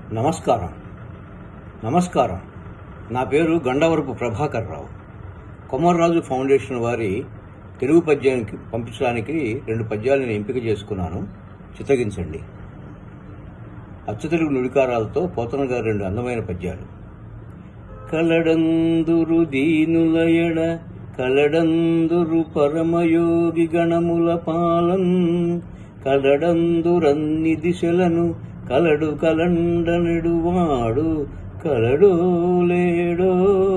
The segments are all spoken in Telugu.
నమస్కారం నమస్కారం నా పేరు గండవరపు ప్రభాకర్ రావు కొమర్రాజు ఫౌండేషన్ వారి తెలుగు పద్యానికి పంపించడానికి రెండు పద్యాలను ఎంపిక చేసుకున్నాను చిత్తగించండి అచ్చతెలుగు నుడికారాలతో పోతన గారి రెండు అందమైన పద్యాలు కలడందురు దీనులయడ కలడందురు పరమయోగి గణముల పాలన్ కలడందురన్ని దిశలను కలడు కలండనెడు వాడు కలడో లేడో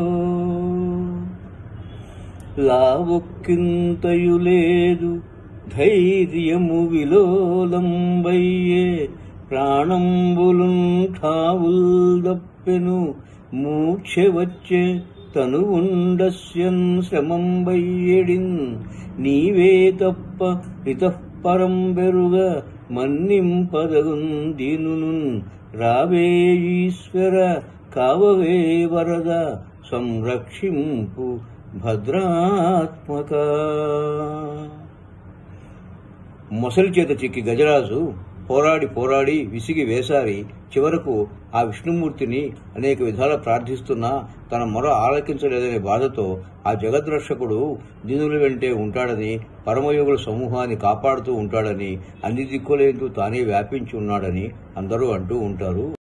లావొక్కింతయు లేదు ధైర్యము విలోలంబయ్యే ప్రాణంబులున్ ఠావుల్ దప్పెను మూర్ఛ వచ్చే తను ఉండస్యన్ శ్రమంబయ్యడిన్ నీవే తప్ప ఇతఃపరం బెరుగ మన్నింపదగున్ దీనునున్ రావే ఈశ్వర కావవే వరద సంరక్షింపు భద్రాత్మక మొసలి చేత చిక్కి గజరాజు పోరాడి పోరాడి విసిగి వేసారి చివరకు ఆ విష్ణుమూర్తిని అనేక విధాల ప్రార్థిస్తున్నా తన మొర ఆలకించలేదనే బాధతో ఆ జగద్రక్షకుడు దీనుల వెంటే ఉంటాడని పరమయోగుల సమూహాన్ని కాపాడుతూ ఉంటాడని అన్ని దిక్కులేందు తానే వ్యాపించి ఉన్నాడని అందరూ అంటూ ఉంటారు